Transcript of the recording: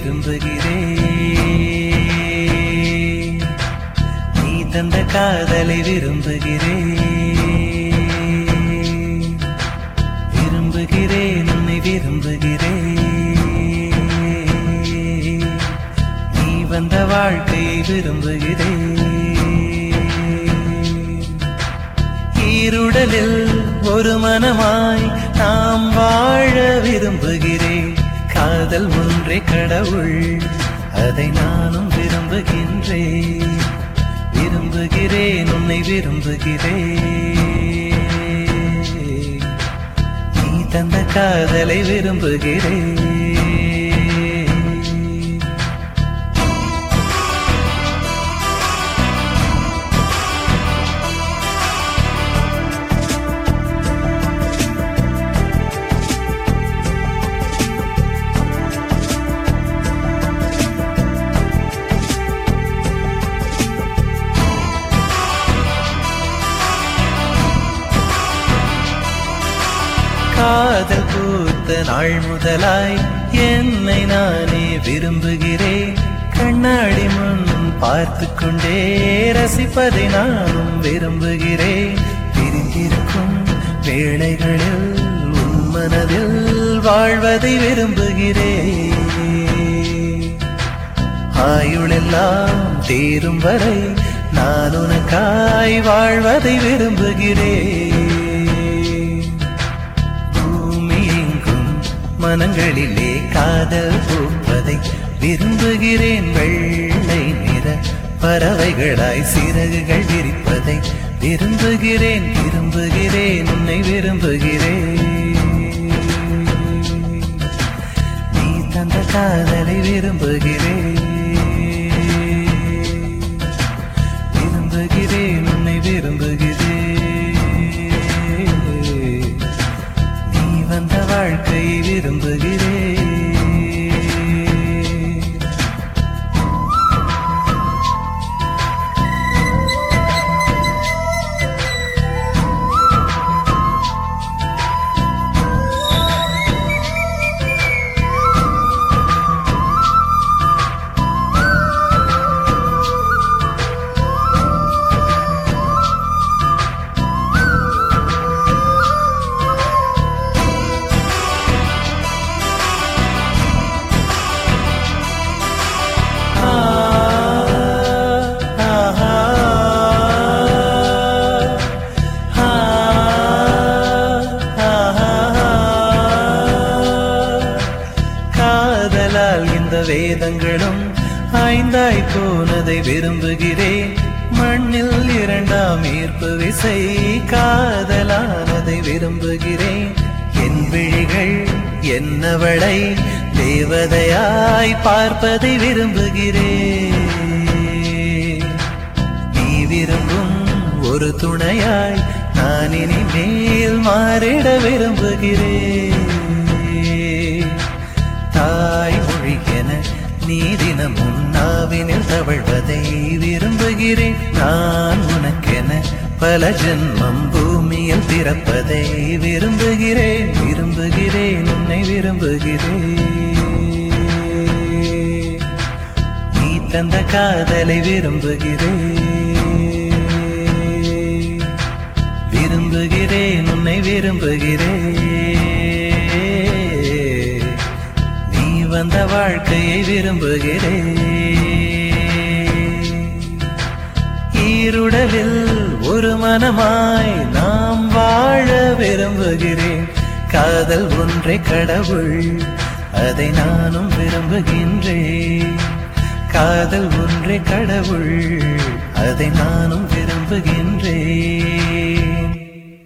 விரும்புகிறேன் நீ தந்த காதலை விரும்புகிறேன் விரும்புகிறேன் உன்னை விரும்புகிறேன் நீ வந்த வாழ்க்கையை விரும்புகிறேன் ஈருடலில் ஒரு மனமாய் நாம் வாழ விரும்புகிறேன் காதல் ஒன்றே கடவுள் அதை நானும் விரும்புகின்றேன் விரும்புகிறேன் உன்னை விரும்புகிறேன் நீ தந்த காதலை விரும்புகிறேன் காதல் பூத்த நாள் முதலாய் என்னை நானே விரும்புகிறேன் கண்ணாடி முன் பார்த்து கொண்டே ரசிப்பதை நானும் விரும்புகிறேன் பிரிந்திருக்கும் வேளைகளில் உன் மனதில் வாழ்வதை விரும்புகிறேன் ஆயுளெல்லாம் தீரும் வரை நான் உனக்காய் வாழ்வதை விரும்புகிறேன் பூமி எங்கும் மனங்களிலே காதல் பூப்பதை விரும்புகிறேன் வெள்ளை நிற பறவைகளாய் சிறகுகள் விரிப்பதை விரும்புகிறேன் விரும்புகிறேன் உன்னை விரும்புகிறேன் நீ தந்த காதலை விரும்புகிறேன் விரும்புகிறேன் உன்னை விரும்புகிறேன் நீ வந்த வாழ்க்கையை விரும்புகிறேன் ஆ, ஆஹா, ஆ, ஆஹா. காதலால் இந்த வேதங்களும் ஐந்தாய் போனதை விரும்புகிறேன் மண்ணில் இரண்டாம் ஈர்ப்பு விசை காதலானதை விரும்புகிறேன் என் விழிகள் என்னவளை தேவதையாய் பார்ப்பதை விரும்புகிறேன் நீ விரும்பும் ஒரு துணையாய் நான் இனிமேல் மாறிட விரும்புகிறேன் தாய் மொழிக்கென நீ தினமும் நாவினில் தவழ்வதை விரும்புகிறேன் நான் உனக்கென பல ஜென்மம் பூமியில் பிறப்பதை விரும்புகிறேன் விரும்புகிறேன் உன்னை விரும்புகிறேன் நீ தந்த காதலை விரும்புகிறேன் விரும்புகிறேன் உன்னை விரும்புகிறேன் நீ வந்த வாழ்க்கையை விரும்புகிறேன் ஈருடலில் ஒரு மனமாய் நாம் வாழ விரும்புகிறேன் காதல் ஒன்றே கடவுள் அதை நானும் விரும்புகின்றேன் காதல் ஒன்றே கடவுள் அதை நானும் விரும்புகின்றேன்